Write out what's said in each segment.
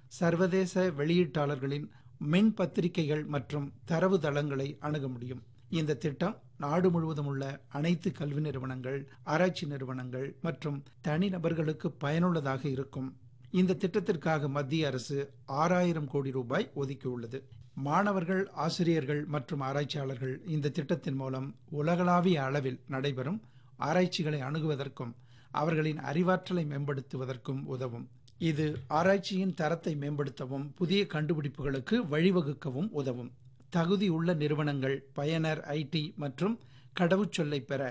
சர்வதேச வெளியீட்டாளர்களின் மின் பத்திரிகைகள் மற்றும் தரவு தளங்களை அணுக முடியும் இந்த திட்டம் நாடு முழுவதும் உள்ள அனைத்து கல்வி நிறுவனங்கள் ஆராய்ச்சி நிறுவனங்கள் மற்றும் தனிநபர்களுக்கு பயனுள்ளதாக இருக்கும் இந்த திட்டத்திற்காக மத்திய அரசு ஆறாயிரம் கோடி ரூபாய் ஒதுக்கியுள்ளது மாணவர்கள் ஆசிரியர்கள் மற்றும் ஆராய்ச்சியாளர்கள் இந்த திட்டத்தின் மூலம் உலகளாவிய அளவில் நடைபெறும் ஆராய்ச்சிகளை அணுகுவதற்கும் அவர்களின் அறிவாற்றலை மேம்படுத்துவதற்கும் உதவும் இது ஆராய்ச்சியின் தரத்தை மேம்படுத்தவும் புதிய கண்டுபிடிப்புகளுக்கு வழிவகுக்கவும் உதவும் தகுதியுள்ள நிறுவனங்கள் பயனர் ஐடி மற்றும் கடவுச்சொல்லை பெற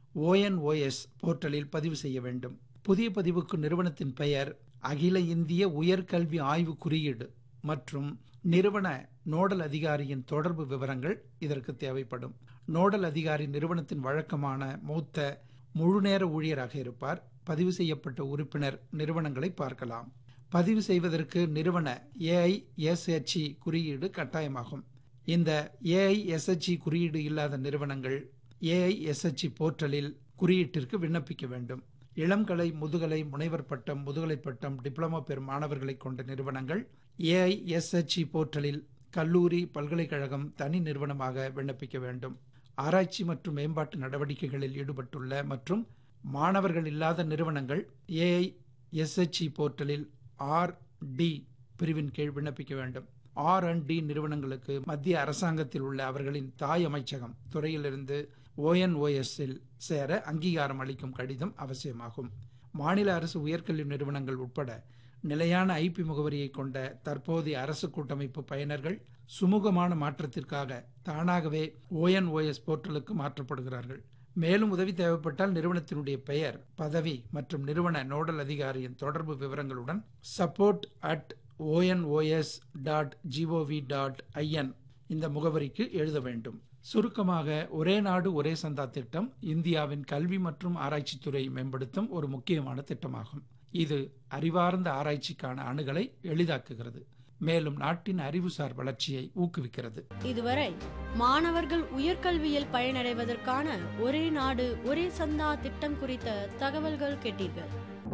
ஓஎன்ஓஎஸ் போர்ட்டலில் பதிவு செய்ய வேண்டும் புதிய பதிவுக்கு நிறுவனத்தின் பெயர் அகில இந்திய உயர்கல்வி ஆய்வு குறியீடு மற்றும் நிறுவன நோடல் அதிகாரியின் தொடர்பு விவரங்கள் இதற்கு தேவைப்படும் நோடல் அதிகாரி நிறுவனத்தின் வழக்கமான மூத்த முழுநேர ஊழியராக இருப்பார் பதிவு செய்யப்பட்ட உறுப்பினர் நிறுவனங்களை பார்க்கலாம் பதிவு செய்வதற்கு நிறுவன ஏஐஎஸ்ஹெச்இ குறியீடு கட்டாயமாகும் இந்த ஏஐஎஸ்ஹெச்இ குறியீடு இல்லாத நிறுவனங்கள் ஏஐஎஸ்ஹெச்இ போர்ட்டலில் குறியீட்டிற்கு விண்ணப்பிக்க வேண்டும் இளங்கலை முதுகலை முனைவர் பட்டம் முதுகலை பட்டம் டிப்ளமோ பெறும் மாணவர்களை கொண்ட நிறுவனங்கள் ஏஐஎஸ்ஹெச்இ போர்ட்டலில் கல்லூரி பல்கலைக்கழகம் தனி நிறுவனமாக விண்ணப்பிக்க வேண்டும் ஆராய்ச்சி மற்றும் மேம்பாட்டு நடவடிக்கைகளில் ஈடுபட்டுள்ள மற்றும் மாணவர்கள் இல்லாத நிறுவனங்கள் ஏஐஎஸ்ஹெச்இ போர்ட்டலில் ஆர் டி பிரிவின் கீழ் விண்ணப்பிக்க வேண்டும் ஆர் அண்ட் டி நிறுவனங்களுக்கு மத்திய அரசாங்கத்தில் உள்ள அவர்களின் தாய் அமைச்சகம் துறையிலிருந்து ஓஎன்ஓஎஸ்ஸில் சேர அங்கீகாரம் அளிக்கும் கடிதம் அவசியமாகும் மாநில அரசு உயர்கல்வி நிறுவனங்கள் உட்பட நிலையான ஐபி முகவரியை கொண்ட தற்போதைய அரசு கூட்டமைப்பு பயனர்கள் சுமூகமான மாற்றத்திற்காக தானாகவே ஓஎன்ஓஎஸ் போர்ட்டலுக்கு மாற்றப்படுகிறார்கள் மேலும் உதவி தேவைப்பட்டால் நிறுவனத்தினுடைய பெயர் பதவி மற்றும் நிறுவன நோடல் அதிகாரியின் தொடர்பு விவரங்களுடன் support at ONOS dot GOV dot IN இந்த முகவரிக்கு எழுத வேண்டும் சுருக்கமாக ஒரே நாடு ஒரே சந்தா திட்டம் இந்தியாவின் கல்வி மற்றும் ஆராய்ச்சித்துறை மேம்படுத்தும் ஒரு முக்கியமான திட்டமாகும் இது அறிவார்ந்த ஆராய்ச்சிக்கான அணுகலை எளிதாக்குகிறது மேலும் நாட்டின் அறிவுசார் வளர்ச்சியை ஊக்குவிக்கிறது இதுவரை மாணவர்கள் உயர்கல்வியில் பயனடைவதற்கான ஒரே நாடு ஒரே சந்தா திட்டம் குறித்த தகவல்கள் கேட்டீர்கள்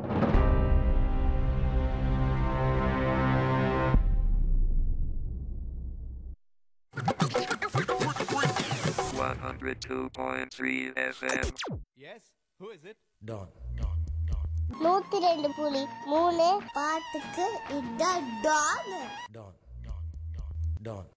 One hundred two point three FM. Yes, who is it? Don. நூத்தி ரெண்டு புலி மூணு பாட்டுக்கு இதான் டான் Don. Don.